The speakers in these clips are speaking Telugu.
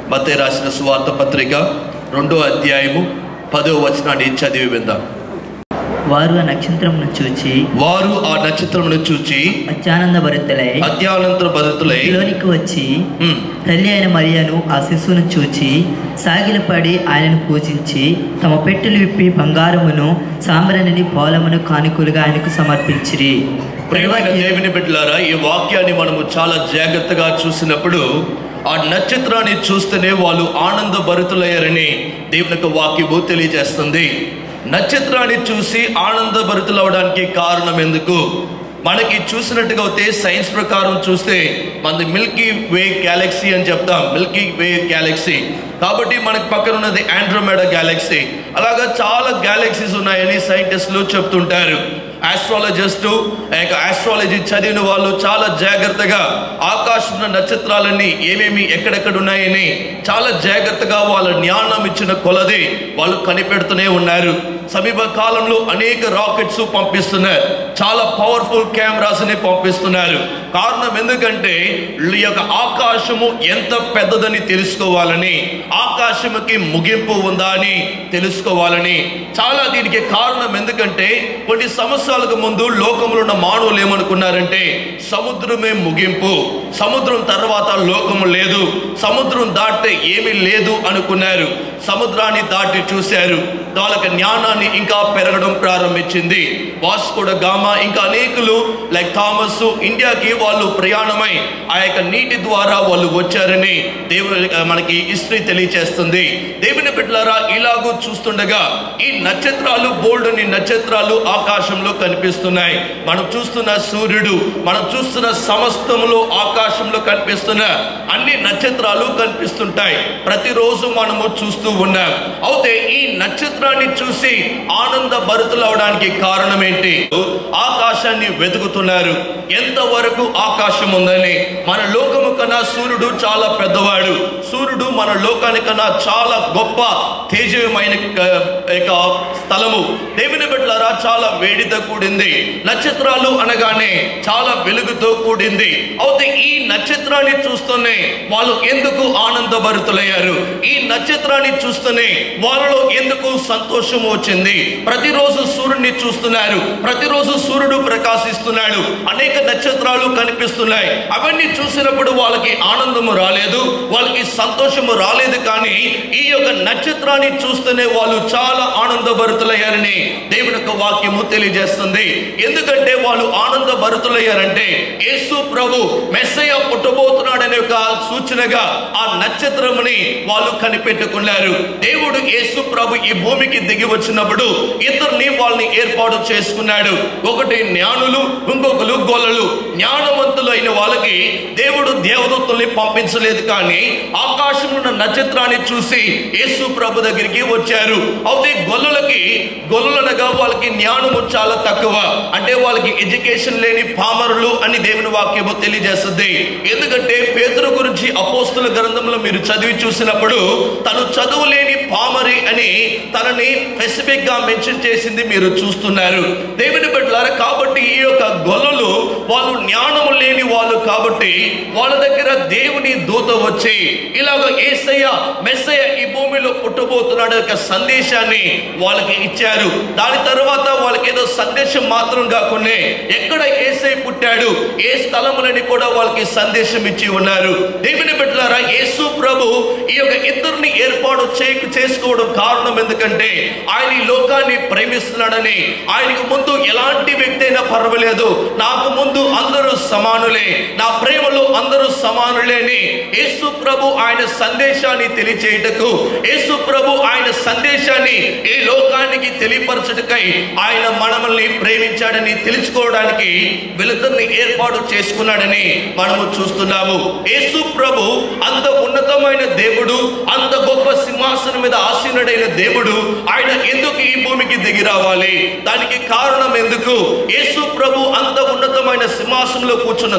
మతే రాసిన సువార్త పత్రిక రెండో అధ్యాయము పదో వచనాన్ని చదివి విందాం వారు ఆ నక్షత్రమును చూచి వారు ఆ నక్షత్రమును చూచి అత్యానంద భరితులై అత్యానంతర బదుతులై ఇంటిలోనికి వచ్చి ఉమ్, తల్లి అయిన మరియను ఆ శిశువును చూచి సాగిలపడి ఆయనను పూజించి తమ పెట్టెలు విప్పి బంగారమును సాంబ్రనిని పోలమును కానుకలుగా ఆయనకు సమర్పించిరి ప్రియమైన దేవుని బిడ్డలారా ఈ వాక్యాన్ని మనము చాలా జాగ్రత్తగా చూసినప్పుడు ఆ నక్షత్రాన్ని చూస్తేనే వాళ్ళు ఆనంద భరితులయ్యారని దేవుని యొక్క వాక్యము తెలియజేస్తుంది నక్షత్రాన్ని చూసి ఆనంద భరితులవడానికి కారణం ఎందుకు మనకి చూసినట్టుగా అయితే సైన్స్ ప్రకారం చూస్తే మనది మిల్కీ వే గ్యాలక్సీ అని చెప్తాం మిల్కీ వే గ్యాలక్సీ కాబట్టి మనకి పక్కన ఉన్నది ఆండ్రోమేడా గ్యాలక్సీ అలాగా చాలా గ్యాలక్సీస్ ఉన్నాయని సైంటిస్టులు చెప్తుంటారు ఆస్ట్రాలజిస్టు ఆస్ట్రాలజీ చదివిన వాళ్ళు చాలా జాగ్రత్తగా ఆకాశంలో నక్షత్రాలన్నీ ఏమేమి ఎక్కడెక్కడ ఉన్నాయని చాలా జాగ్రత్తగా వాళ్ళ జ్ఞానం ఇచ్చిన కొలది వాళ్ళు కనిపెడుతూనే ఉన్నారు సమీప కాలంలో అనేక రాకెట్స్ పంపిస్తున్నారు చాలా పవర్ఫుల్ కెమెరాస్ ని పంపిస్తున్నారు కారణం ఎందుకంటే ఈ యొక్క ఆకాశము ఎంత పెద్దదని తెలుసుకోవాలని ఆకాశముకి ముగింపు ఉందా అని తెలుసుకోవాలని చాలా దీనికి కారణం ఎందుకంటే కొన్ని సంవత్సరాలకు ముందు లోకంలో ఉన్న మానవులు ఏమనుకున్నారంటే సముద్రమే ముగింపు సముద్రం తర్వాత లోకము లేదు సముద్రం దాటితే ఏమీ లేదు అనుకున్నారు సముద్రాన్ని దాటి చూశారు వాళ్ళకి జ్ఞానాన్ని ఇంకా పెరగడం ప్రారంభించింది వాస్కోడ గామా ఇంకా అనేకులు లైక్ థామస్ ఇండియాకి వాళ్ళు ప్రయాణమై ఆ యొక్క నీటి ద్వారా వాళ్ళు వచ్చారని దేవుని మనకి హిస్టరీ తెలియచేస్తుంది దేవుని బిడ్డలారా ఇలాగూ చూస్తుండగా ఈ నక్షత్రాలు బోల్డ్ని నక్షత్రాలు ఆకాశంలో కనిపిస్తున్నాయి మనం చూస్తున్న సూర్యుడు మనం చూస్తున్న సమస్తములో ఆకాశంలో కనిపిస్తున్న అన్ని నక్షత్రాలు కనిపిస్తుంటాయి ప్రతిరోజు మనము చూస్తూ ఉన్నాం అయితే ఈ నక్షత్రాన్ని చూసి ఆనంద భరితులవడానికి కారణం ఏంటి ఆకాశాన్ని వెతుకుతున్నారు ఎంతవరకు ఆకాశం ఉందని మన లోకము కన్నా సూర్యుడు చాలా పెద్దవాడు సూర్యుడు మన లోకానికన్నా చాలా గొప్ప తేజమైన క- యొక్క స్థలము దేవుని బిడ్డలారా చాలా వేడితో కూడింది నక్షత్రాలు అనగానే చాలా వెలుగుతో కూడింది అయితే ఈ నక్షత్రాన్ని చూస్తూనే వాళ్ళు ఎందుకు ఆనందభరితులయ్యారు ఈ నక్షత్రాన్ని చూస్తూనే వాళ్ళలో ఎందుకు సంతోషం వచ్చింది ప్రతిరోజు సూర్యుడిని చూస్తున్నారు ప్రతిరోజు సూర్యుడు ప్రకాశిస్తున్నాడు అనేక నక్షత్రాలు కనిపిస్తున్నాయి అవన్నీ చూసినప్పుడు వాళ్ళకి ఆనందము రాలేదు వాళ్ళకి సంతోషము రాలేదు కానీ ఈ యొక్క నక్షత్రాన్ని చూస్తేనే వాళ్ళు చాలా ఆనందభరితులయ్యారని దేవుని యొక్క వాక్యము తెలియజేస్తుంది ఎందుకంటే వాళ్ళు ఆనంద భరితులయ్యారంటే యేసు ప్రభు మెస్సయ్య పుట్టబోతున్నాడనే ఒక సూచనగా ఆ నక్షత్రముని వాళ్ళు కనిపెట్టుకున్నారు దేవుడు యేసు ప్రభు ఈ భూమికి దిగి వచ్చినప్పుడు ఇద్దరిని వాళ్ళని ఏర్పాటు చేసుకున్నాడు ఒకటి జ్ఞానులు ఇంకొకరు గొల్లలు జ్ఞానవంతులైన వాళ్ళకి దేవుడు దేవదత్తుల్ని పంపించలేదు కానీ ఆకాశంలో ఉన్న నక్షత్రాన్ని చూసి యేసు ప్రభు దగ్గరికి వచ్చారు అయితే గొల్లలకి గొల్లలనగా వాళ్ళకి జ్ఞానము చాలా తక్కువ అంటే వాళ్ళకి ఎడ్యుకేషన్ లేని పామరులు అని దేవుని వాక్యము తెలియజేస్తుంది ఎందుకంటే పేతురు గురించి అపోస్తుల గ్రంథంలో మీరు చదివి చూసినప్పుడు తను చదువు లేని పామరి అని తనని స్పెసిఫిక్ గా మెన్షన్ చేసింది మీరు చూస్తున్నారు దేవుని బిడ్డలారా కాబట్టి ఈ యొక్క గొల్లలు వాళ్ళు జ్ఞానము లేని వాళ్ళు కాబట్టి వాళ్ళ దగ్గర దేవుని దూత వచ్చి ఇలాగ ఏసయ్య మెస్సయ్య ఈ భూమిలో పుట్టబోతున్నాడు యొక్క సందేశాన్ని వాళ్ళకి ఇచ్చారు దాని తర్వాత వాళ్ళకి ఏదో సందేశం మాత్రం కాకుండా ఎక్కడ ఏసై పుట్టాడు ఏ స్థలములని కూడా వాళ్ళకి సందేశం ఇచ్చి ఉన్నారు దేవుని బిడ్డలారా యేసు ప్రభు ఈ యొక్క ఇద్దరిని ఏర్పాటు చేయక చేసుకోవడం కారణం ఎందుకంటే ఆయన ఈ లోకాన్ని ప్రేమిస్తున్నాడని ఆయనకు ముందు ఎలాంటి వ్యక్తి అయినా పర్వాలేదు నాకు ముందు అందరూ సమానులే నా ప్రేమలో అందరూ సమానులే అని యేసు ప్రభు ఆయన సందేశాన్ని తెలియచేయటకు యేసు ప్రభు ఆయన సందేశాన్ని ఈ లోకానికి తెలియపరచుటకై ఆయన మనల్ని ప్రేమించాడని తెలుసుకోవడానికి వీళ్ళిద్దరిని ఏర్పాటు చేసుకున్నాడని మనము చూస్తున్నాము యేసు ప్రభు అంత ఉన్నతమైన దేవుడు అంత గొప్ప సింహాసనం మీద ఆసీనుడైన దేవుడు ఆయన ఎందుకు ఈ భూమికి దిగి రావాలి దానికి కారణం ఎందుకు యేసు ప్రభు అంత ఉన్నతమైన సింహాసనంలో కూర్చున్న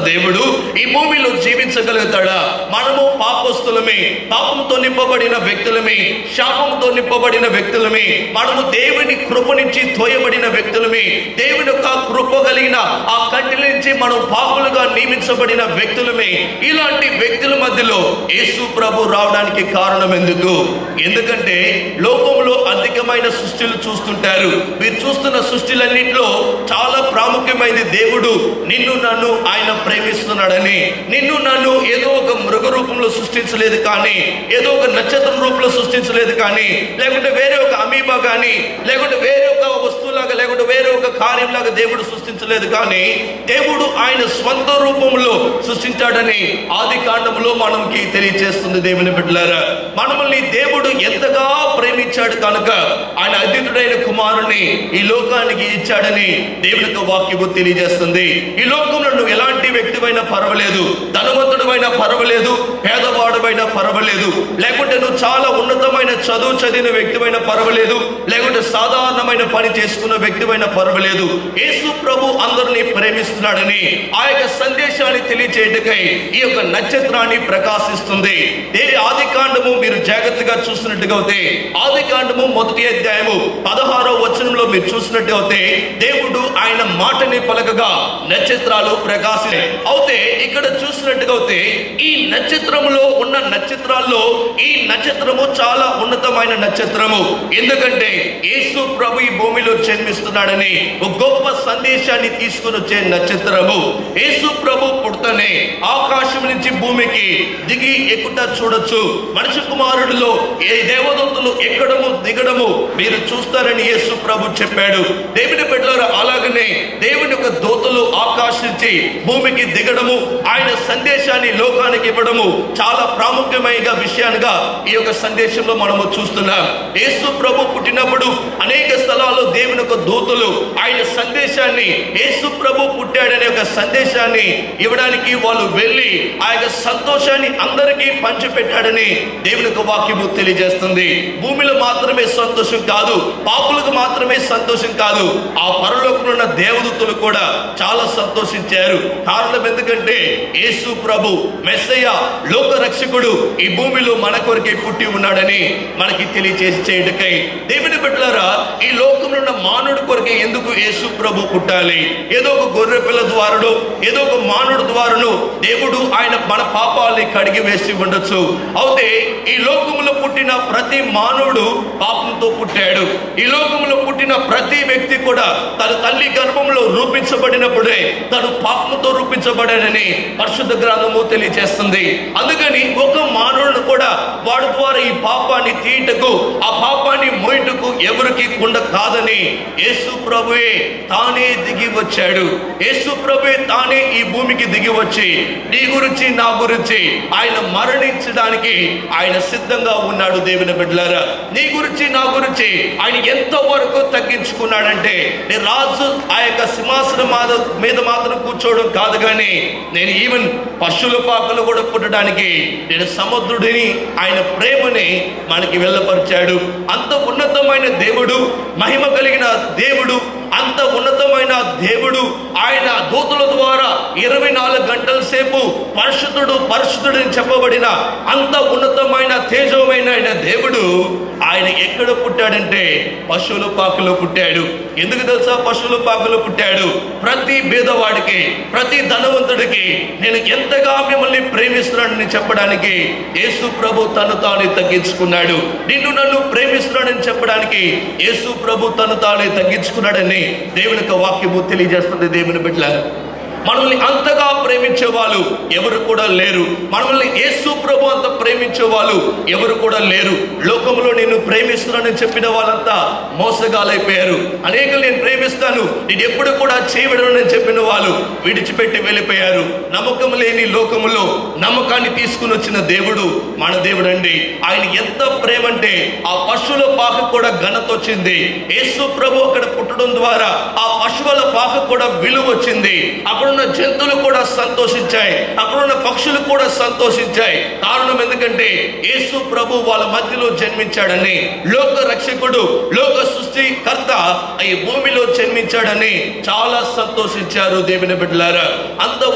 దేవుడు ఈ భూమిలో జీవించగలుగుతాడా మనము పాపస్తులమే పాపంతో నింపబడిన వ్యక్తులమే శాపంతో నింపబడిన వ్యక్తులమే మనము దేవుని కృప నుంచి తోయబడిన వ్యక్తులమే దేవుని యొక్క కృప కలిగిన ఆ కంటి నుంచి మనం పాపులుగా నియమించబడిన వ్యక్తులమే ఇలాంటి వ్యక్తుల మధ్యలో యేసు ప్రభు రావడానికి కారణం ఎందుకు ఎందుకంటే లోకంలో అధికమైన సృష్టిలు చూస్తుంటారు మీరు చూస్తున్న సృష్టిలన్నింటిలో చాలా ప్రాముఖ్యమైనది దేవుడు నిన్ను నన్ను ఆయన ప్రేమిస్తున్నాడని నిన్ను నన్ను ఏదో ఒక మృగ రూపంలో సృష్టించలేదు కానీ ఏదో ఒక నక్షత్రం రూపంలో సృష్టించలేదు కానీ లేకుంటే వేరే ఒక అమీబా కానీ లేకుంటే వేరే ఒక వస్తువులాగా లేకుంటే వేరే ఒక కార్యంలాగా దేవుడు సృష్టించలేదు కానీ దేవుడు ఆయన స్వంత రూపంలో సృష్టించాడని ఆది కాండంలో మనకి తెలియజేస్తుంది దేవుని బిడ్డలారా మనల్ని దేవుడు ఎంతగా ప్రేమించాడు కనుక ఆయన అద్వితుడైన కుమారుని ఈ లోకానికి ఇచ్చాడని దేవుని యొక్క వాక్యము తెలియజేస్తుంది ఈ లోకంలో నువ్వు ఎలాంటి వ్యక్తివైనా పర్వాలేదు ధనవంతుడమైనా పర్వాలేదు పేదవాడువైనా పర్వాలేదు లేకుంటే నువ్వు చాలా ఉన్నతమైన చదువు చదివిన వ్యక్తివైనా పర్వాలేదు లేకుంటే సాధారణమైన పని చేసుకున్న వ్యక్తివైనా పర్వాలేదు యేసు ప్రభు అందరినీ ప్రేమిస్తున్నాడని ఆ యొక్క సందేశాన్ని తెలియచేయటకై ఈ యొక్క నక్షత్రాన్ని ప్రకాశిస్తుంది దేని ఆది కాండము మీరు జాగ్రత్తగా చూసినట్టుగా అయితే ఆది కాండము మొదటి అధ్యాయము పదహారో వచనంలో మీరు చూసినట్టు అయితే దేవుడు ఆయన మాటని పలకగా నక్షత్రాలు ప్రకాశి అయితే ఇక్కడ చూసినట్టుగా అయితే ఈ నక్షత్రములో ఉన్న నక్షత్రాల్లో ఈ నక్షత్రము చాలా ఉన్నతమైన నక్షత్రము ఎందుకంటే యేసు ప్రభు ఈ భూమిలో జన్మిస్తున్నాడని ఒక గొప్ప సందేశాన్ని తీసుకుని వచ్చే నక్షత్రము యేసు ప్రభు పుడతనే ఆకాశం నుంచి భూమికి దిగి ఎక్కుట చూడొచ్చు మనిషి కుమారుడిలో ఏ దేవదూతలు ఎక్కడము దిగడము మీరు చూస్తారని యేసు ప్రభు చెప్పాడు దేవుని బిడ్డలారా అలాగనే దేవుని యొక్క దూతలు ఆకాశించి భూమికి దిగడము ఆయన సందేశాన్ని లోకానికి ఇవ్వడము చాలా ప్రాముఖ్యమైన విషయాలుగా ఈ యొక్క సందేశంలో మనము చూస్తున్నాం యేసు ప్రభు పుట్టినప్పుడు అనేక స్థలాల్లో దేవుని యొక్క దూతలు ఆయన సందేశాన్ని యేసు ప్రభు పుట్టాడనే ఒక సందేశాన్ని ఇవ్వడానికి వాళ్ళు వెళ్ళి ఆ యొక్క సంతోషాన్ని అందరికీ పంచిపెట్టాడని దేవుని యొక్క వాక్యము తెలియజేస్తుంది భూమిలో మాత్రమే సంతోషం కాదు పాపులకు మాత్రమే సంతోషం కాదు ఆ పరలోకంలో ఉన్న దేవదూతలు కూడా చాలా సంతోషించారు కారణం ఎందుకంటే యేసు ప్రభు మెస్సయ్య లోక రక్షకుడు ఈ భూమిలో మన కొరకే పుట్టి ఉన్నాడని మనకి తెలియజేసి చేయటకై దేవుని బిడ్డలారా ఈ లోకంలో ఉన్న మానవుడి కొరకే ఎందుకు యేసు ప్రభు పుట్టాలి ఏదో ఒక గొర్రె పిల్ల ద్వారాను ఏదో ఒక మానవుడి ద్వారాను దేవుడు ఆయన మన పాపాలని కడిగి వేసి ఉండొచ్చు అయితే ఈ లోకంలో పుట్టిన ప్రతి మానవుడు పాపంతో పుట్టాడు ఈ లోకంలో పుట్టిన ప్రతి వ్యక్తి కూడా తన తల్లి గర్భంలో రూపించబడినప్పుడే తను పాపంతో రూపించబడాడని పరిశుద్ధ గ్రంథము తెలియజేస్తుంది అందుకని ఒక మానవుడు కూడా వాడి ద్వారా ఈ పాపాన్ని తీయటకు ఆ పాపాన్ని మోయటకు ఎవరికి కుండ కాదని యేసు ప్రభువే తానే దిగి వచ్చాడు యేసు ప్రభువే తానే ఈ భూమికి దిగి వచ్చి నీ గురించి నా గురించి ఆయన మరణించడానికి ఆయన సిద్ధంగా ఉన్నాడు దేవుని బిడ్డలారా నీ గురించి నా గురించి ఆయన ఎంత వరకు తగ్గించుకున్నాడంటే నేను రాజు ఆ యొక్క సింహాసనం మాద- మీద మాత్రం కూర్చోవడం కాదు కానీ నేను ఈవెన్ పశువుల పాకలు కూడా పుట్టడానికి నేను సముద్రుడిని ఆయన ప్రేమని మనకి వెళ్ళపరిచాడు అంత ఉన్నతమైన దేవుడు మహిమ కలిగిన దేవుడు అంత ఉన్నతమైన దేవుడు ఆయన దూతల ద్వారా ఇరవై నాలుగు గంటల సేపు పరిశుద్ధుడు పరిశుద్ధుడు అని చెప్పబడిన అంత ఉన్నతమైన తేజమైన ఆయన దేవుడు ఆయన ఎక్కడ పుట్టాడంటే పశువుల పాకలో పుట్టాడు ఎందుకు తెలుసా పశువుల పాకలో పుట్టాడు ప్రతి బీదవాడికి ప్రతి ధనవంతుడికి నేను ఎంతగా మిమ్మల్ని ప్రేమిస్తున్నానని చెప్పడానికి యేసు ప్రభు తను తాను తగ్గించుకున్నాడు నిన్ను నన్ను ప్రేమిస్తున్నాడని చెప్పడానికి యేసు ప్రభు తను తానే తగ్గించుకున్నాడని దేవుని యొక్క వాక్యము తెలియజేస్తుంది దేవుని బిడ్డలారా మనల్ని అంతగా ప్రేమించే వాళ్ళు ఎవరు కూడా లేరు మనల్ని యేసు ప్రభు అంత ప్రేమించే వాళ్ళు ఎవరు కూడా లేరు లోకంలో నేను ప్రేమిస్తున్నానని చెప్పిన వాళ్ళంతా మోసగాలైపోయారు అనేకలు నేను ప్రేమిస్తాను నేను ఎప్పుడు కూడా చేయబడనని చెప్పిన వాళ్ళు విడిచిపెట్టి వెళ్ళిపోయారు నమ్మకం లేని లోకములో నమ్మకాన్ని తీసుకుని వచ్చిన దేవుడు మన దేవుడు అండి ఆయన ఎంత ప్రేమ అంటే ఆ పశువుల పాక కూడా ఘనత వచ్చింది యేసు ప్రభు అక్కడ పుట్టడం ద్వారా ఆ పశువుల పాక కూడా విలువ వచ్చింది అక్కడున్న జంతువులు కూడా సంతోషించాయి అక్కడున్న పక్షులు కూడా సంతోషించాయి కారణం ఎందుకంటే యేసు ప్రభు వాళ్ళ మధ్యలో జన్మించాడని లోక రక్షకుడు లోక సృష్టికర్త ఈ భూమిలో జన్మించాడని చాలా సంతోషించారు దేవుని బిడ్డలారా అంత ఉన్నతమైన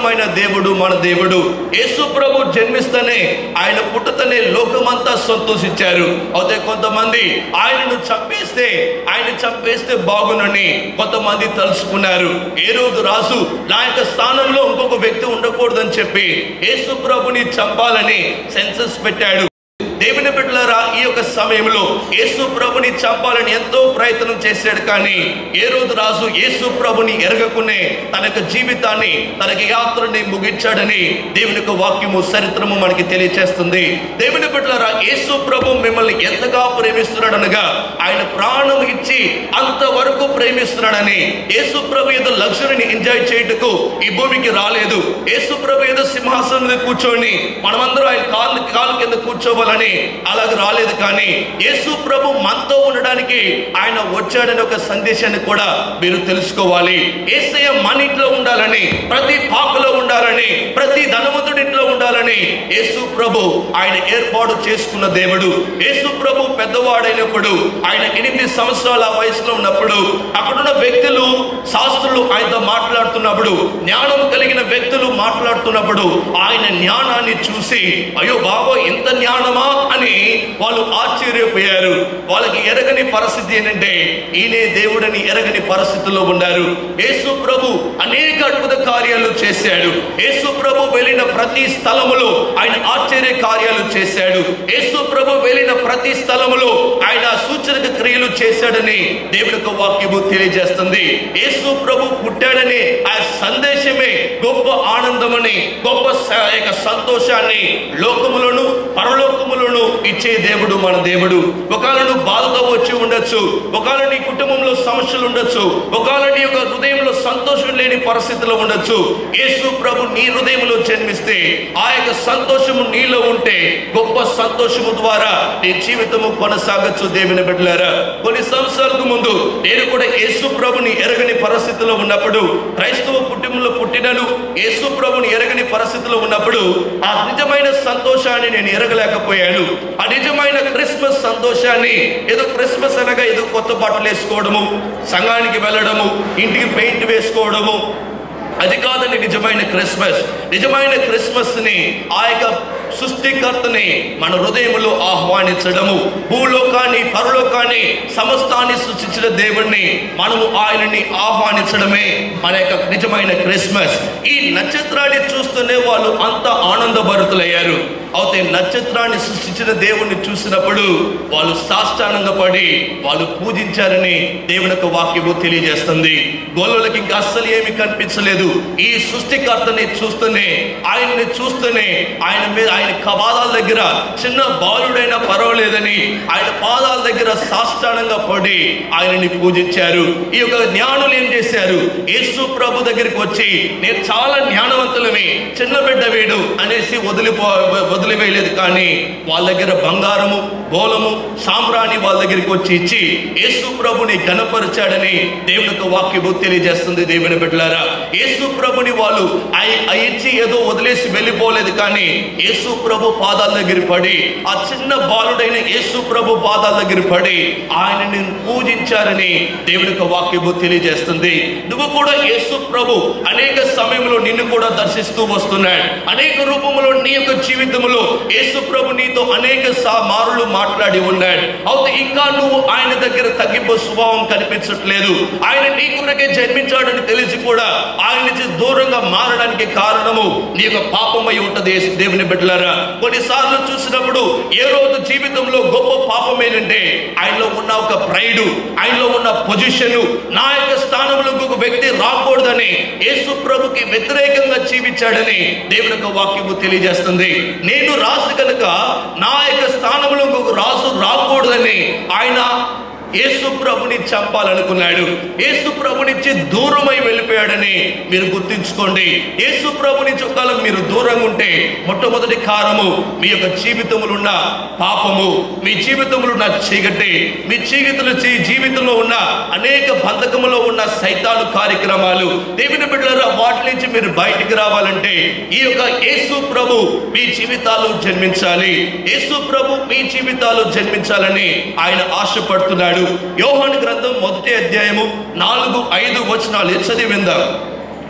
నిజమైన దేవుడు మన దేవుడు యేసు ప్రభు జన్మిస్తేనే ఆయన పుట్టుతనే లోకమంతా సంతోషించారు అయితే కొంతమంది ఆయనను చంపేస్తే ఆయన చంపేస్తే బాగునని కొంతమంది తలుచుకున్నారు ఏ రోజు రాజు నా యొక్క స్థానంలో ఇంకొక వ్యక్తి ఉండకూడదని చెప్పి యేసు ప్రభుని చంపాలని సెన్సస్ పెట్టాడు దేవుని బిడ్డలారా ఈ యొక్క సమయంలో యేసు ప్రభుని చంపాలని ఎంతో ప్రయత్నం చేశాడు కానీ ఏ రోజు రాజు యేసు ప్రభుని ఎరగకునే తన యొక్క జీవితాన్ని తన యొక్క యాత్రని ముగించాడని దేవుని యొక్క వాక్యము చరిత్రము మనకి తెలియచేస్తుంది దేవుని బిడ్డలారా యేసు ప్రభు మిమ్మల్ని ఎంతగా ప్రేమిస్తున్నాడనగా ఆయన ప్రాణం ఇచ్చి అంతవరకు ప్రేమిస్తున్నాడని యేసు ప్రభు ఏదో లగ్జరీని ఎంజాయ్ చేయుటకు ఈ భూమికి రాలేదు యేసు ప్రభు ఏదో సింహాసనం మీద కూర్చొని మనమందరం ఆయన కాళ్ళు కాలు కింద కూర్చోవాలని అలాగ రాలేదు కానీ యేసు ప్రభు మనతో ఉండడానికి ఆయన వచ్చాడని ఒక సందేశాన్ని కూడా మీరు తెలుసుకోవాలి ఏసయ్య మన ఇంట్లో ఉండాలని ప్రతి పాకలో ఉండాలని ప్రతి ధనవంతుడి ఇంట్లో ఉండాలని యేసు ప్రభు ఆయన ఏర్పాటు చేసుకున్న దేవుడు యేసు ప్రభు పెద్దవాడైనప్పుడు ఆయన ఎనిమిది సంవత్సరాల వయసులో ఉన్నప్పుడు అక్కడున్న వ్యక్తులు శాస్త్రులు ఆయనతో మాట్లాడుతున్నప్పుడు జ్ఞానం కలిగిన వ్యక్తులు మాట్లాడుతున్నప్పుడు ఆయన జ్ఞానాన్ని చూసి అయ్యో బాబో ఇంత జ్ఞానమా అని వాళ్ళు ఆశ్చర్యపోయారు వాళ్ళకి ఎరగని పరిస్థితి ఏంటంటే ఈయనే దేవుడని ఎరగని పరిస్థితుల్లో ఉన్నారు యేసు ప్రభు అనేక అద్భుత కార్యాలు చేశాడు యేసు ప్రభు వెళ్ళిన ప్రతి స్థలములో ఆయన ఆశ్చర్య కార్యాలు చేశాడు యేసు ప్రభు వెళ్ళిన ప్రతి స్థలములో ఆయన సూచనక క్రియలు చేశాడని దేవుని యొక్క వాక్యము తెలియజేస్తుంది యేసు ప్రభు పుట్టాడని ఆ సందేశమే గొప్ప ఆనందమని గొప్ప స- యొక్క సంతోషాన్ని లోకములను పరలోకములను ఇచ్చే దేవుడు మన దేవుడు ఒకవేళ నువ్వు బాధతో వచ్చి ఉండొచ్చు ఒకవేళ నీ కుటుంబంలో సమస్యలు ఉండొచ్చు ఒకవేళ నీ యొక్క హృదయంలో సంతోషం లేని పరిస్థితిలో ఉండొచ్చు యేసు ప్రభు నీ హృదయంలో జన్మిస్తే ఆ యొక్క సంతోషము నీలో ఉంటే గొప్ప సంతోషము ద్వారా నీ జీవితము కొనసాగచ్చు దేవుని బిడ్డలారా కొన్ని సంవత్సరాలకు ముందు నేను కూడా యేసు ప్రభుని ఎరగని పరిస్థితిలో ఉన్నప్పుడు క్రైస్తవ కుటుంబంలో పుట్టినను యేసు ప్రభుని ఎరగని పరిస్థితిలో ఉన్నప్పుడు ఆ నిజమైన సంతోషాన్ని నేను ఎరగలేకపోయాను ఆ నిజమైన క్రిస్మస్ సంతోషాన్ని ఏదో క్రిస్మస్ అనగా ఏదో కొత్త బట్టలు వేసుకోవడము సంఘానికి వెళ్ళడము ఇంటికి పెయింట్ వేసుకోవడము అది కాదండి నిజమైన క్రిస్మస్ నిజమైన క్రిస్మస్ ని ఆ యొక్క సృష్టికర్తని మన హృదయంలో ఆహ్వానించడము భూలోకాన్ని పరలోకాన్ని సమస్తాన్ని సృష్టించిన దేవుణ్ణి మనము ఆయనని ఆహ్వానించడమే మన యొక్క నిజమైన క్రిస్మస్ ఈ నక్షత్రాన్ని చూస్తూనే వాళ్ళు అంత ఆనందభరితులయ్యారు అయితే నక్షత్రాన్ని సృష్టించిన దేవుణ్ణి చూసినప్పుడు వాళ్ళు సాష్టానంగా పడి వాళ్ళు పూజించారని దేవుని యొక్క వాక్యము తెలియజేస్తుంది గోళ్ళకి ఇంకా అస్సలు ఏమి కనిపించలేదు ఈ సృష్టికర్తని చూస్తూనే ఆయన్ని చూస్తూనే ఆయన మీద ఆయన పాదాల దగ్గర చిన్న బాలుడైనా పర్వాలేదని ఆయన పాదాల దగ్గర సాష్టానంగా పడి ఆయనని పూజించారు ఈ యొక్క జ్ఞానులు ఏం చేశారు యేసు ప్రభు దగ్గరికి వచ్చి నేను చాలా జ్ఞానవంతులమే చిన్న బిడ్డ వీడు అనేసి వదిలిపో వదిలివేయలేదు కానీ వాళ్ళ దగ్గర బంగారము గోలము సాంబ్రాణి వాళ్ళ దగ్గరికి వచ్చి ఇచ్చి యేసు ప్రభుని గణపరిచాడని దేవుని యొక్క వాక్యము తెలియజేస్తుంది దేవుని బిడ్డలారా యేసు ప్రభుని వాళ్ళు ఆయ- ఆ ఇచ్చి ఏదో వదిలేసి వెళ్ళిపోలేదు కానీ యేసు ప్రభు పాదాల దగ్గర పడి ఆ చిన్న బాలుడైన యేసు ప్రభు పాదాల దగ్గర పడి ఆయనని పూజించారని దేవుని యొక్క వాక్యము తెలియజేస్తుంది నువ్వు కూడా యేసు ప్రభు అనేక సమయంలో నిన్ను కూడా దర్శిస్తూ వస్తున్నాడు అనేక రూపంలో నీ యొక్క జీవితంలో యేసు ప్రభు నీతో అనేక సా మారులు మాట్లాడి ఉన్నాడు అయితే ఇంకా నువ్వు ఆయన దగ్గర తగ్గింపు స్వభావం కనిపించట్లేదు ఆయన నీ కొరకే జన్మించాడని తెలిసి కూడా ఆయన నుంచి దూరంగా మారడానికి కారణము నీ యొక్క పాపమై ఉంటది యేసు దేవుని బిడ్డలారా కొన్నిసార్లు చూసినప్పుడు ఏ రోజు జీవితంలో గొప్ప పాపం ఏంటంటే ఆయనలో ఉన్న ఒక ప్రైడు ఆయనలో ఉన్న పొజిషన్ నా యొక్క స్థానంలో ఇంకొక వ్యక్తి రాకూడదని యేసు ప్రభుకి వ్యతిరేకంగా జీవించాడని దేవుని యొక్క వాక్యము తెలియజేస్తుంది నేను రాజు కనుక నా యొక్క స్థానంలో ఇంకొక రాజు రాకూడదని ఆయన యేసు ప్రభుని చంపాలనుకున్నాడు యేసు ప్రభు నుంచి దూరమై వెళ్ళిపోయాడని మీరు గుర్తుంచుకోండి యేసు ప్రభు నుంచి ఒకవేళ మీరు దూరంగా ఉంటే మొట్టమొదటి కారణము మీ యొక్క జీవితములో ఉన్న పాపము మీ జీవితంలో ఉన్న చీకటి మీ చీకటిలో చీ- జీవితంలో ఉన్న అనేక బంధకములో ఉన్న సైతాను కార్యక్రమాలు దేవుని బిడ్డలారా వాటి నుంచి మీరు బయటికి రావాలంటే ఈ యొక్క యేసు ప్రభు మీ జీవితాలు జన్మించాలి యేసు ప్రభు మీ జీవితాలు జన్మించాలని ఆయన ఆశపడుతున్నాడు యోహాను గ్రంథం మొదటి అధ్యాయము నాలుగు ఐదు వచనాలు చదివి విందాం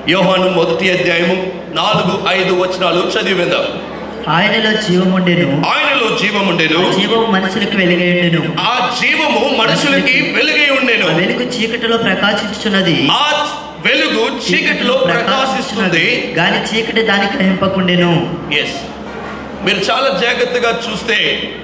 యోహాను మొదటి అధ్యాయము నాలుగు ఐదు వచనాలు చదివిందాం ఆయనలో జీవముండెను ఆయనలో జీవముండెను ఆ జీవము మనుషులకు వెలుగైండును ఆ జీవము మనుషులకి వెలుగై ఉండెను ఆ వెలుగు చీకటిలో ప్రకాశించుచున్నది ఆ వెలుగు చీకటిలో ప్రకాశిస్తుంది గాలి చీకటి దాని గ్రహింపకుండెను ఎస్ మీరు చాలా జాగ్రత్తగా చూస్తే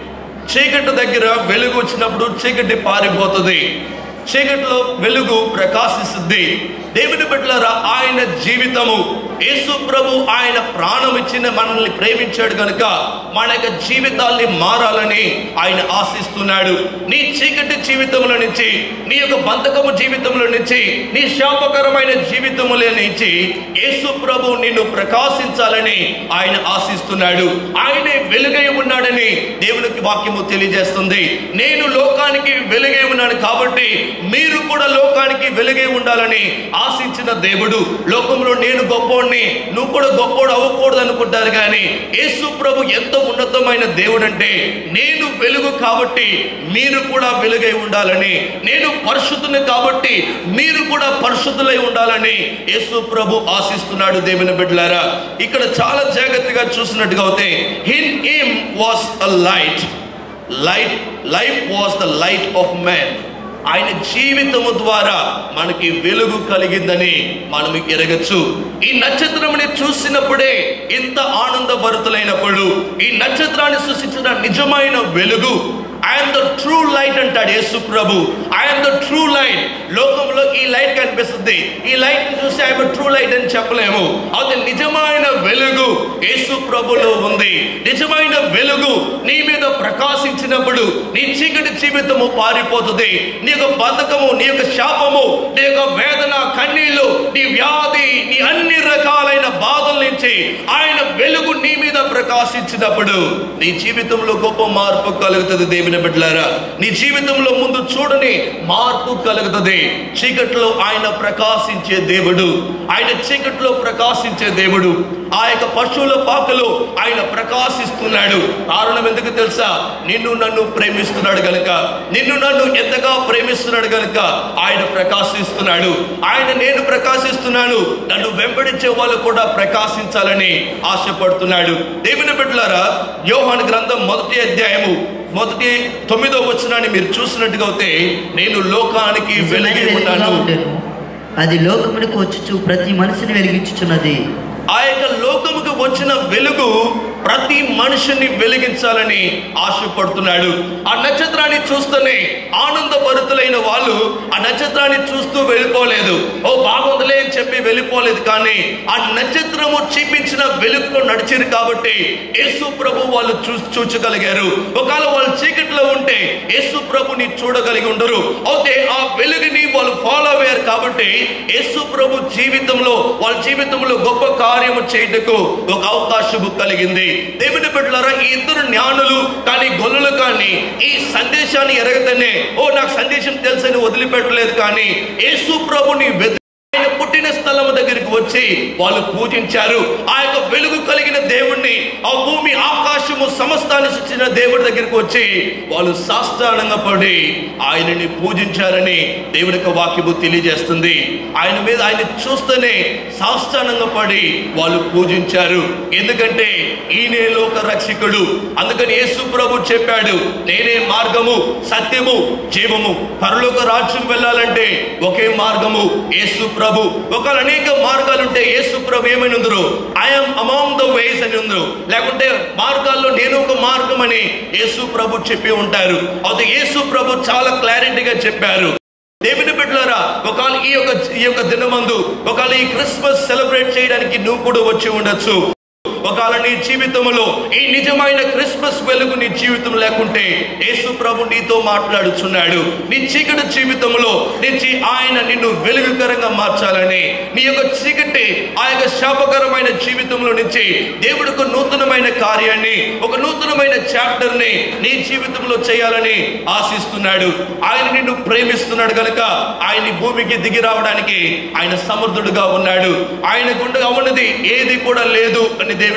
చీకటి దగ్గర వెలుగు వచ్చినప్పుడు చీకటి పారిపోతుంది చీకటిలో వెలుగు ప్రకాశిస్తుంది దేవుని బిడ్డలారా ఆయన జీవితము యేసు ప్రభు ఆయన ప్రాణం ఇచ్చిన మనల్ని ప్రేమించాడు కనుక మన యొక్క జీవితాల్ని మారాలని ఆయన ఆశిస్తున్నాడు నీ చీకటి జీవితంలో నుంచి నీ యొక్క బంధకము జీవితంలో నుంచి నీ శాపకరమైన జీవితముల నుంచి యేసు ప్రభు నిన్ను ప్రకాశించాలని ఆయన ఆశిస్తున్నాడు ఆయనే వెలుగై ఉన్నాడని దేవునికి వాక్యము తెలియజేస్తుంది నేను లోకానికి వెలుగై ఉన్నాను కాబట్టి మీరు కూడా లోకానికి వెలుగై ఉండాలని ఆశించిన దేవుడు లోకంలో నేను గొప్పోడిని నువ్వు కూడా గొప్పోడు అవ్వకూడదు అనుకుంటారు కానీ యేసు ప్రభు ఎంత ఉన్నతమైన దేవుడు అంటే నేను వెలుగు కాబట్టి మీరు కూడా వెలుగై ఉండాలని నేను పరిశుద్ధుని కాబట్టి మీరు కూడా పరిశుద్ధులై ఉండాలని యేసు ప్రభు ఆశిస్తున్నాడు దేవుని బిడ్డలారా ఇక్కడ చాలా జాగ్రత్తగా చూసినట్టుగా అయితే in him was a light light life was the light of man ఆయన జీవితము ద్వారా మనకి వెలుగు కలిగిందని మనం ఎరగచ్చు ఈ నక్షత్రముని చూసినప్పుడే ఇంత ఆనందభరితులైనప్పుడు ఈ నక్షత్రాన్ని సృష్టించిన నిజమైన వెలుగు ఐఎమ్ ద ట్రూ లైట్ అంటాడు యేసు ప్రభు ఐఎమ్ ద ట్రూ లైట్ లోకంలో ఈ లైట్ కనిపిస్తుంది ఈ లైట్ చూసి ఐఎమ్ ట్రూ లైట్ అని చెప్పలేము అది నిజమైన వెలుగు యేసు ప్రభులో ఉంది నిజమైన వెలుగు నీ మీద ప్రకాశించినప్పుడు నీ చీకటి జీవితము పారిపోతుంది నీ యొక్క బతకము నీ యొక్క శాపము నీ యొక్క వేదన కన్నీళ్లు నీ వ్యాధి నీ అన్ని రకాలైన బాధల నుంచి ఆయన వెలుగు నీ మీద ప్రకాశించినప్పుడు నీ జీవితంలో గొప్ప మార్పు కలుగుతుంది దేవుని బిడ్డలారా నీ జీవితంలో ముందు చూడని మార్పు కలుగుతుంది చీకట్లో ఆయన ప్రకాశించే దేవుడు ఆయన చీకట్లో ప్రకాశించే దేవుడు ఆ యొక్క పశువుల పాకలో ఆయన ప్రకాశిస్తున్నాడు కారణం ఎందుకు తెలుసా నిన్ను నన్ను ప్రేమిస్తున్నాడు గనుక నిన్ను నన్ను ఎంతగా ప్రేమిస్తున్నాడు గనుక ఆయన ప్రకాశిస్తున్నాడు ఆయన నేను ప్రకాశిస్తున్నాను నన్ను వెంబడించే వాళ్ళు కూడా ప్రకాశించాలని ఆశపడుతున్నాడు దేవుని బిడ్డలారా యోహాను గ్రంథం మొదటి అధ్యాయము మొదటి తొమ్మిదో వచనాన్ని మీరు చూసినట్టుగా అయితే నేను లోకానికి నిజమైన వెలిగి వెలుగుగా ఉన్నాను ఉండెను అది లోకమునకు వచ్చుచు ప్రతి మనిషిని వెలిగించుచున్నది ఆ యొక్క లోకముకు వచ్చిన వెలుగు ప్రతి మనిషిని వెలిగించాలని ఆశపడుతున్నాడు ఆ నక్షత్రాన్ని చూస్తూనే ఆనందభరితులైన వాళ్ళు ఆ నక్షత్రాన్ని చూస్తూ వెళ్ళిపోలేదు ఓ బాగుందిలే అని చెప్పి వెళ్ళిపోలేదు కానీ ఆ నక్షత్రము చూపించిన వెలుగులో నడిచారు కాబట్టి యేసు ప్రభు వాళ్ళు చూ చూచగలిగారు ఒకవేళ వాళ్ళు చీకట్లో ఉంటే యేసు ప్రభుని చూడగలిగి ఉండరు అయితే ఆ వెలుగుని వాళ్ళు ఫాలో అయ్యారు కాబట్టి యేసు ప్రభు జీవితంలో వాళ్ళ జీవితంలో గొప్ప కార్యము చేయటకు ఒక అవకాశము కలిగింది దేవుని బిడ్డలారా ఈ ఇద్దరు జ్ఞానులు కానీ గొల్లులు కానీ ఈ సందేశాన్ని ఎరగతనే ఓ నాకు సందేశం తెలుసని వదిలిపెట్టలేదు కానీ యేసు ప్రభుని వెతు ఆయన పుట్టిన స్థలం దగ్గరికి వచ్చి వాళ్ళు పూజించారు ఆ యొక్క వెలుగు కలిగిన దేవుణ్ణి ఆ భూమి ఆకాశము సమస్తాన్ని సృష్టించిన దేవుడి దగ్గరికి వచ్చి వాళ్ళు సాష్టానంగా పడి ఆయనని పూజించారని దేవుని యొక్క వాక్యము తెలియజేస్తుంది ఆయన మీద ఆయన చూస్తేనే సాష్టానంగా పడి వాళ్ళు పూజించారు ఎందుకంటే ఈయనే లోక రక్షకుడు అందుకని యేసు ప్రభు చెప్పాడు నేనే మార్గము సత్యము జీవము పరలోక రాజ్యం వెళ్ళాలంటే ఒకే మార్గము యేసు ప్రభు ఒకవేళ అనేక మార్గాలు ఉంటే యేసు ప్రభు ఏమని ఉందరు ఐఎమ్ అమాంగ్ ద వేస్ అని ఉందరు లేకుంటే మార్గాల్లో నేను ఒక మార్గం అని యేసు ప్రభు చెప్పి ఉంటారు అది యేసు ప్రభు చాలా క్లారిటీగా చెప్పారు దేవుని బిడ్డలారా ఒకవేళ ఈ యొక్క ఈ యొక్క దినమందు ఒకవేళ ఈ క్రిస్మస్ సెలబ్రేట్ చేయడానికి నువ్వు కూడా వచ్చి ఉండొచ్చు ఒకవేళ నీ జీవితంలో ఈ నిజమైన క్రిస్మస్ వెలుగు నీ జీవితం లేకుంటే యేసు ప్రభు నీతో మాట్లాడుచున్నాడు నీ చీకటి జీవితంలో నుంచి ఆయన నిన్ను వెలుగుకరంగా మార్చాలని నీ యొక్క చీకటి ఆ యొక్క శాపకరమైన జీవితంలో నుంచి దేవుడు ఒక నూతనమైన కార్యాన్ని ఒక నూతనమైన చాప్టర్ ని నీ జీవితంలో చేయాలని ఆశిస్తున్నాడు ఆయన నిన్ను ప్రేమిస్తున్నాడు కనుక ఆయన ఈ భూమికి దిగి రావడానికి ఆయన సమర్థుడుగా ఉన్నాడు ఆయన గుండెగా ఉన్నది ఏది కూడా లేదు అని దేవుని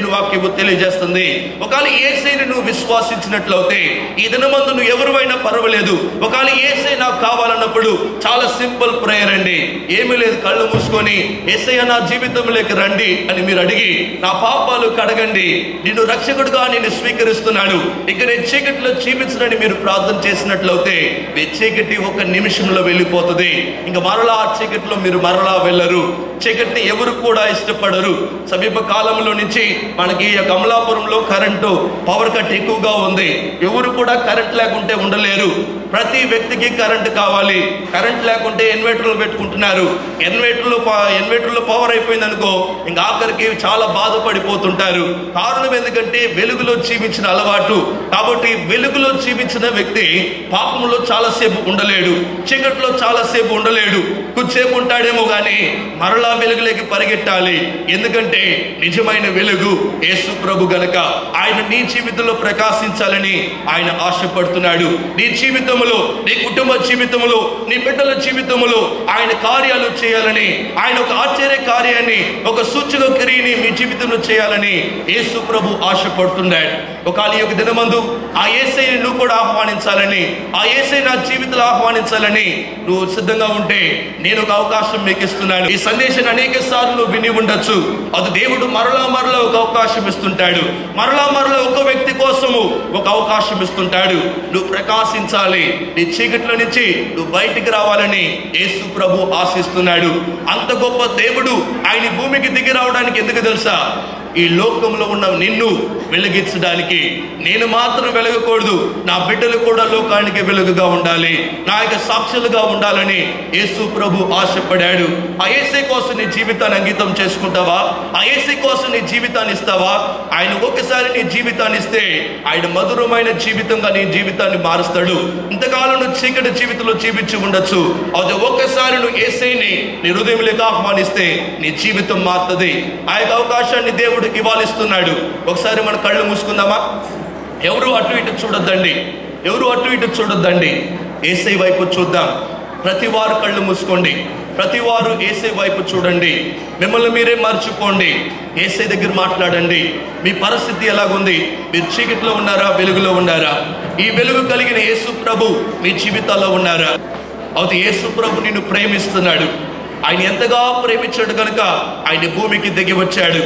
దేవుని వాక్యము తెలియజేస్తుంది ఒకవేళ ఏసైని నువ్వు విశ్వాసించినట్లయితే ఈ దినమందు నువ్వు ఎవరివైనా పర్వాలేదు ఒకవేళ ఏసై నాకు కావాలన్నప్పుడు చాలా సింపుల్ ప్రేయర్ అండి ఏమీ లేదు కళ్ళు మూసుకొని ఏసై నా జీవితంలోకి రండి అని మీరు అడిగి నా పాపాలు కడగండి నిన్ను రక్షకుడుగా నేను స్వీకరిస్తున్నాను ఇక నేను చీకటిలో జీవించడని మీరు ప్రార్థన చేసినట్లయితే మీ చీకటి ఒక నిమిషంలో వెళ్ళిపోతుంది ఇంకా మరలా ఆ చీకటిలో మీరు మరలా వెళ్ళరు చీకటిని ఎవరు కూడా ఇష్టపడరు సమీప కాలంలో నుంచి మనకి ఈ యొక్క అమలాపురంలో కరెంటు పవర్ కట్ ఎక్కువగా ఉంది ఎవరు కూడా కరెంట్ లేకుంటే ఉండలేరు ప్రతి వ్యక్తికి కరెంట్ కావాలి కరెంట్ లేకుంటే ఇన్వర్టర్లు పెట్టుకుంటున్నారు ఇన్వర్టర్లు ఇన్వర్టర్లో పవర్ అయిపోయింది అనుకో ఇంకా ఆఖరికి చాలా బాధపడిపోతుంటారు కారణం ఎందుకంటే వెలుగులో జీవించిన అలవాటు కాబట్టి వెలుగులో జీవించిన వ్యక్తి పాపంలో చాలాసేపు ఉండలేడు చీకట్లో చాలాసేపు ఉండలేడు కొద్దిసేపు ఉంటాడేమో కానీ మరలా వెలుగులోకి పరిగెట్టాలి ఎందుకంటే నిజమైన వెలుగు యేసు ప్రభు గనక ఆయన నీ జీవితంలో ప్రకాశించాలని ఆయన ఆశపడుతున్నాడు నీ జీవితంలో నీ కుటుంబ జీవితంలో నీ బిడ్డల జీవితంలో ఆయన కార్యాలు చేయాలని ఆయన ఒక ఆశ్చర్య కార్యాన్ని ఒక సూచక క్రియని మీ జీవితంలో చేయాలని యేసు ప్రభు ఆశపడుతున్నాడు ఒక యొక్క దినమందు ఆ ఏసైని నువ్వు కూడా ఆహ్వానించాలని ఆ ఏసై నా జీవితంలో ఆహ్వానించాలని నువ్వు సిద్ధంగా ఉంటే నేను ఒక అవకాశం మీకు ఇస్తున్నాను ఈ సందేశాన్ని అనేక సార్లు విని ఉండొచ్చు అది దేవుడు మరలా మరలా ఒక అవకాశం ఇస్తుంటాడు మరలా మరలా ఒక వ్యక్తి కోసము ఒక అవకాశం ఇస్తుంటాడు నువ్వు ప్రకాశించాలి నీ చీకట్లో నుంచి నువ్వు బయటికి రావాలని యేసు ప్రభు ఆశిస్తున్నాడు అంత గొప్ప దేవుడు ఆయన ఈ భూమికి దిగి రావడానికి ఎందుకు తెలుసా ఈ లోకంలో ఉన్న నిన్ను వెలిగించడానికి నేను మాత్రం వెలగకూడదు నా బిడ్డలు కూడా లోకానికి వెలుగుగా ఉండాలి నా యొక్క సాక్షులుగా ఉండాలని యేసు ప్రభు ఆశపడాడు ఆ ఏసై కోసం నీ జీవితాన్ని అంకితం చేసుకుంటావా ఆ ఏసై కోసం నీ జీవితాన్ని ఇస్తావా ఆయన ఒకసారి నీ జీవితాన్ని ఇస్తే ఆయన మధురమైన జీవితంగా నీ జీవితాన్ని మారుస్తాడు ఇంతకాలం నువ్వు చీకటి జీవితంలో జీవించి ఉండొచ్చు అది ఒక్కసారి నువ్వు ఏసైని నీ హృదయంలోకి ఆహ్వానిస్తే నీ జీవితం మారుతుంది ఆ యొక్క అవకాశాన్ని దేవుడు ఇవ్వాలిస్తున్నాడు ఒకసారి మన కళ్ళు మూసుకుందామా ఎవరు అటు ఇటు చూడొద్దండి ఎవరు అటు ఇటు చూడొద్దండి ఏసై వైపు చూద్దాం ప్రతి వారు కళ్ళు మూసుకోండి ప్రతి వారు ఏసై వైపు చూడండి మిమ్మల్ని మీరే మర్చిపోండి ఏసై దగ్గర మాట్లాడండి మీ పరిస్థితి ఎలాగుంది మీరు చీకటిలో ఉన్నారా వెలుగులో ఉన్నారా ఈ వెలుగు కలిగిన యేసు ప్రభు మీ జీవితాల్లో ఉన్నారా అయితే యేసు ప్రభు నిన్ను ప్రేమిస్తున్నాడు ఆయన ఎంతగా ప్రేమించాడు కనుక ఆయన భూమికి దిగి వచ్చాడు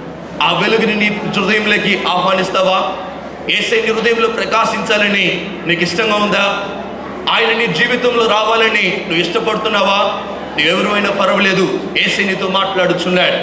ఆ వెలుగుని నీ హృదయంలోకి ఆహ్వానిస్తావా ఏసై నీ హృదయంలో ప్రకాశించాలని నీకు ఇష్టంగా ఉందా ఆయన నీ జీవితంలో రావాలని నువ్వు ఇష్టపడుతున్నావా నువ్వు ఎవరైనా పర్వాలేదు ఏసై నీతో మాట్లాడుచున్నాడు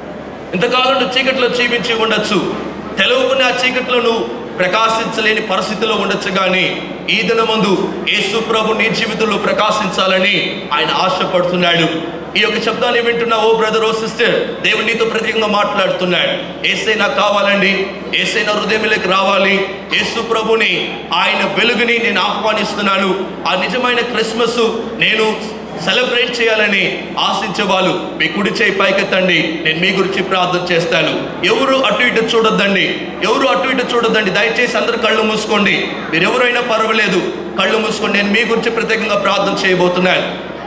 ఇంతకాలం నువ్వు చీకట్లో జీవించి ఉండొచ్చు తెలవకున్న ఆ చీకట్లో నువ్వు ప్రకాశించలేని పరిస్థితిలో ఉండొచ్చు కానీ ఈ దినమందు యేసు ప్రభు నీ జీవితంలో ప్రకాశించాలని ఆయన ఆశపడుతున్నాడు ఈ యొక్క శబ్దాన్ని వింటున్న ఓ బ్రదర్ ఓ సిస్టర్ దేవుడు నీతో ప్రత్యేకంగా మాట్లాడుతున్నాడు ఏసై నాకు కావాలండి ఏసై నా హృదయంలోకి రావాలి యేసు ప్రభుని ఆయన వెలుగుని నేను ఆహ్వానిస్తున్నాను ఆ నిజమైన క్రిస్మస్ నేను సెలబ్రేట్ చేయాలని ఆశించే వాళ్ళు మీ కుడి చేయి పైకెత్తండి నేను మీ గురించి ప్రార్థన చేస్తాను ఎవరు అటు ఇటు చూడొద్దండి ఎవరు అటు ఇటు చూడొద్దండి దయచేసి అందరు కళ్ళు మూసుకోండి మీరు ఎవరైనా పర్వాలేదు కళ్ళు మూసుకోండి నేను మీ గురించి ప్రత్యేకంగా ప్రార్థన చేయబోతున్నాను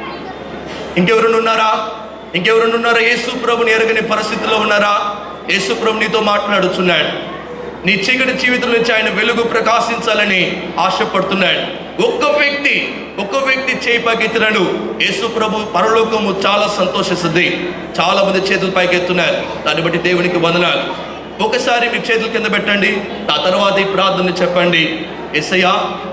ఇంకెవరైనా ఉన్నారా ఇంకెవరైనా ఉన్నారా యేసు ప్రభుని ఎరగని పరిస్థితిలో ఉన్నారా యేసు ప్రభు నీతో మాట్లాడుతున్నాడు నీ చీకటి జీవితం నుంచి ఆయన వెలుగు ప్రకాశించాలని ఆశపడుతున్నాడు ఒక్క వ్యక్తి ఒక్క వ్యక్తి చేయి పైకెత్తినాడు యేసు ప్రభు పరలోకము చాలా సంతోషిస్తుంది చాలా మంది చేతులు పైకెత్తున్నారు దాన్ని బట్టి దేవునికి వందనాలు ఒకసారి మీ చేతులు కింద పెట్టండి ఆ తర్వాత ఈ ప్రార్థన చెప్పండి ఎస్ఐయా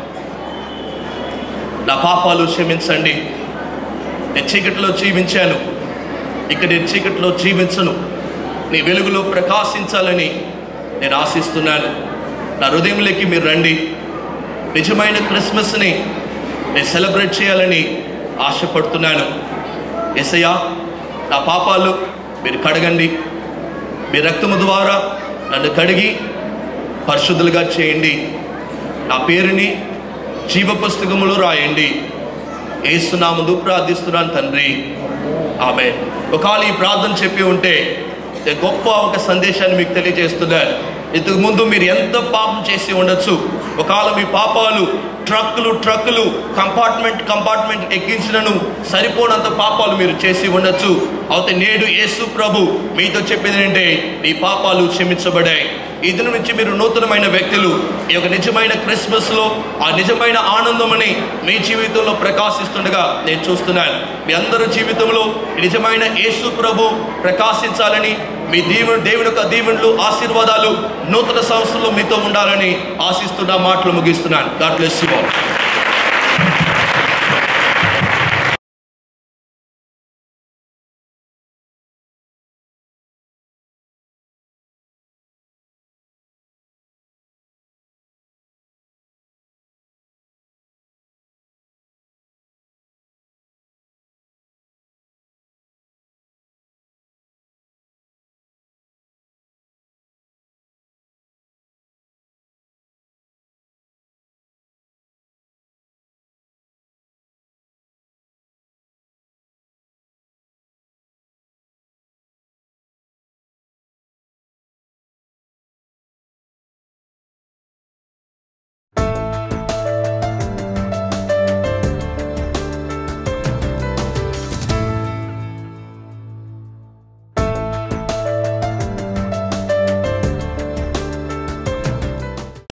నా పాపాలు క్షమించండి నేను చీకటిలో జీవించాను ఇక నేను చీకటిలో జీవించను నీ వెలుగులో ప్రకాశించాలని నేను ఆశిస్తున్నాను నా హృదయంలోకి మీరు రండి నిజమైన క్రిస్మస్ని నేను సెలబ్రేట్ చేయాలని ఆశపడుతున్నాను ఎసయ్యా నా పాపాలు మీరు కడగండి మీ రక్తము ద్వారా నన్ను కడిగి పరిశుద్ధులుగా చేయండి నా పేరుని జీవ పుస్తకములో రాయండి ఏసునామందు ప్రార్థిస్తున్నాను తండ్రి ఆమె ఒకవేళ ఈ ప్రార్థన చెప్పి ఉంటే నేను గొప్ప ఒక సందేశాన్ని మీకు తెలియజేస్తున్నాను ఇంతకు ముందు మీరు ఎంత పాపం చేసి ఉండొచ్చు ఒకవేళ మీ పాపాలు ట్రక్కులు ట్రక్కులు కంపార్ట్మెంట్ కంపార్ట్మెంట్ ఎక్కించినను సరిపోనంత పాపాలు మీరు చేసి ఉండొచ్చు అయితే నేడు యేసు ప్రభు మీతో చెప్పేది ఏంటంటే నీ పాపాలు క్షమించబడాయి ఈ దినం నుంచి మీరు నూతనమైన వ్యక్తులు ఈ యొక్క నిజమైన క్రిస్మస్లో ఆ నిజమైన ఆనందమని మీ జీవితంలో ప్రకాశిస్తుండగా నేను చూస్తున్నాను మీ అందరి జీవితంలో ఈ నిజమైన యేసు ప్రభు ప్రకాశించాలని మీ దీవుడు దేవుని యొక్క దీవెనలు ఆశీర్వాదాలు నూతన సంవత్సరంలో మీతో ఉండాలని ఆశిస్తున్న మాటలు ముగిస్తున్నాను గాడ్ బ్లెస్ యు ఆల్